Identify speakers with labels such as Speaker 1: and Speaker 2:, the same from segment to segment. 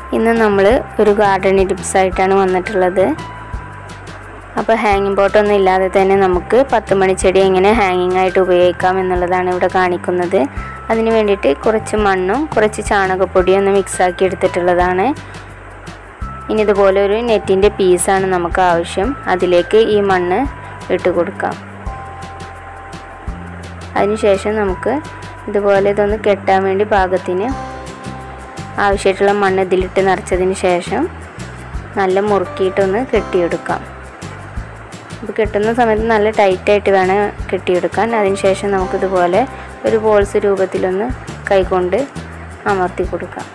Speaker 1: ഇന്ന് നമ്മൾ ഒരു ഗാർഡൻ ടിപ്സ് ആയിട്ടാണ് വന്നിട്ടുള്ളത് അപ്പോൾ ഹാങ്ങിങ് ബോട്ടൊന്നും ഇല്ലാതെ തന്നെ നമുക്ക് പത്ത് മണിച്ചെടി എങ്ങനെ ഹാങ്ങിങ് ആയിട്ട് ഉപയോഗിക്കാം എന്നുള്ളതാണ് ഇവിടെ കാണിക്കുന്നത് അതിന് വേണ്ടിയിട്ട് കുറച്ച് മണ്ണും കുറച്ച് ചാണകപ്പൊടിയും ഒന്ന് മിക്സാക്കി എടുത്തിട്ടുള്ളതാണ് ഇനി ഇതുപോലെ ഒരു നെറ്റിൻ്റെ പീസാണ് നമുക്ക് ആവശ്യം അതിലേക്ക് ഈ മണ്ണ് ഇട്ട് കൊടുക്കാം അതിനുശേഷം നമുക്ക് ഇതുപോലെ ഇതൊന്ന് കെട്ടാൻ വേണ്ടി പാകത്തിന് ആവശ്യമായിട്ടുള്ള മണ്ണ് ഇതിലിട്ട് നിറച്ചതിന് ശേഷം നല്ല മുറുക്കിയിട്ടൊന്ന് കെട്ടിയെടുക്കാം ഇത് കെട്ടുന്ന സമയത്ത് നല്ല ടൈറ്റായിട്ട് വേണം കെട്ടിയെടുക്കാൻ അതിനുശേഷം നമുക്കിതുപോലെ ഒരു ബോൾസ് രൂപത്തിലൊന്ന് കൈകൊണ്ട് അമർത്തി കൊടുക്കാം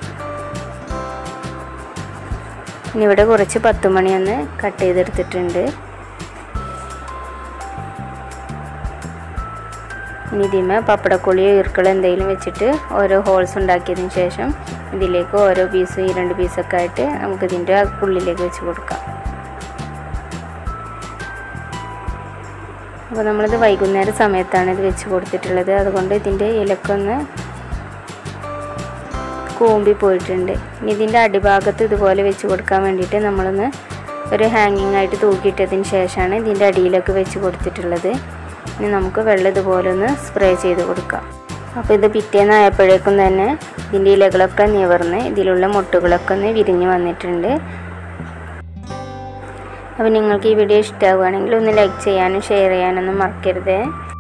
Speaker 1: ഇനി ഇവിടെ കുറച്ച് പത്ത് മണിയൊന്ന് കട്ട് ചെയ്തെടുത്തിട്ടുണ്ട് ഇനി ഇതിമേ പപ്പടക്കൊളിയോ ഈർക്കളോ എന്തെങ്കിലും വെച്ചിട്ട് ഓരോ ഹോൾസ് ഉണ്ടാക്കിയതിന് ശേഷം ഇതിലേക്ക് ഓരോ പീസും ഈ രണ്ട് പീസൊക്കെ ആയിട്ട് നമുക്ക് ഇതിൻ്റെ ഉള്ളിലേക്ക് വെച്ച് കൊടുക്കാം അപ്പോൾ നമ്മളിത് വൈകുന്നേര സമയത്താണ് ഇത് വെച്ച് കൊടുത്തിട്ടുള്ളത് അതുകൊണ്ട് ഇതിൻ്റെ ഇലക്കൊന്ന് കൂമ്പി പോയിട്ടുണ്ട് ഇനി ഇതിൻ്റെ അടിഭാഗത്ത് ഇതുപോലെ വെച്ച് കൊടുക്കാൻ വേണ്ടിയിട്ട് നമ്മളൊന്ന് ഒരു ഹാങ്ങിങ് ആയിട്ട് തൂക്കിയിട്ടതിന് ശേഷമാണ് ഇതിൻ്റെ അടിയിലൊക്കെ വെച്ച് കൊടുത്തിട്ടുള്ളത് ഇനി നമുക്ക് വെള്ളം ഇതുപോലെ ഒന്ന് സ്പ്രേ ചെയ്ത് കൊടുക്കാം അപ്പോൾ ഇത് പിറ്റേന്നായപ്പോഴേക്കും തന്നെ ഇതിൻ്റെ ഇലകളൊക്കെ നിവർന്ന് ഇതിലുള്ള മുട്ടുകളൊക്കെ ഒന്ന് വിരിഞ്ഞ് വന്നിട്ടുണ്ട് അപ്പോൾ നിങ്ങൾക്ക് ഈ വീഡിയോ ഇഷ്ടമാവുകയാണെങ്കിൽ ഒന്ന് ലൈക്ക് ചെയ്യാനും ഷെയർ ചെയ്യാനൊന്നും മറക്കരുത്